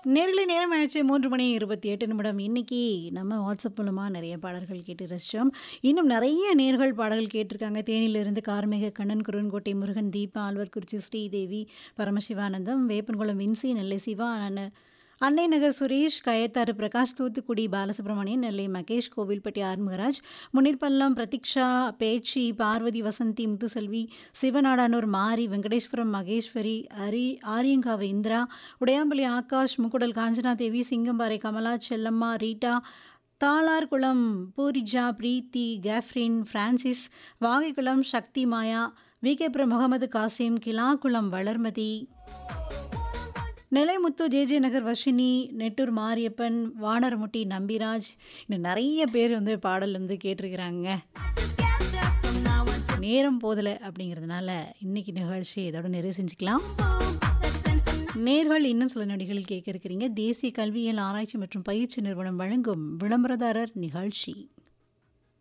நேரில் நேரம் ஆயிடுச்சு மூன்று மணி இருபத்தி எட்டு நிமிடம் இன்னைக்கு நம்ம வாட்ஸ்அப் மூலமாக நிறைய பாடல்கள் கேட்டு ரசித்தோம் இன்னும் நிறைய நேர்கள் பாடல்கள் கேட்டிருக்காங்க தேனியிலிருந்து கார்மிக கண்ணன் குருன்கோட்டை முருகன் தீபா ஆழ்வார்குறிச்சி ஸ்ரீதேவி பரமசிவானந்தம் வேப்பன்குளம் வின்சி நெல்லை சிவா அண்ண- அன்னை நகர் சுரேஷ் கயத்தாறு பிரகாஷ் தூத்துக்குடி பாலசுப்ரமணியன் நெல்லை மகேஷ் கோவில்பட்டி ஆறுமுகராஜ் முனிர்பல்லம் பிரதீக்ஷா பேச்சி பார்வதி வசந்தி முத்துசெல்வி சிவநாடானூர் மாரி வெங்கடேஸ்வரம் மகேஸ்வரி அரி ஆரியங்காவு இந்திரா உடையாம்பள்ளி ஆகாஷ் முக்குடல் காஞ்சனா தேவி சிங்கம்பாறை கமலா செல்லம்மா ரீட்டா தாளார்குளம் பூரிஜா பிரீத்தி கேஃப்ரின் பிரான்சிஸ் வாகைக்குளம் சக்தி மாயா விகேபுரம் முகமது காசிம் கிலாக்குளம் வளர்மதி நிலைமுத்து ஜேஜே நகர் வஷினி நெட்டூர் மாரியப்பன் வானரமுட்டி நம்பிராஜ் இன்னும் நிறைய பேர் வந்து பாடல் வந்து கேட்டிருக்கிறாங்க நேரம் போதலை அப்படிங்கிறதுனால இன்னைக்கு நிகழ்ச்சி இதோட நிறைவு செஞ்சுக்கலாம் நேர்கள் இன்னும் சில நொடிகள் கேட்க இருக்கிறீங்க தேசிய கல்வியியல் ஆராய்ச்சி மற்றும் பயிற்சி நிறுவனம் வழங்கும் விளம்பரதாரர் நிகழ்ச்சி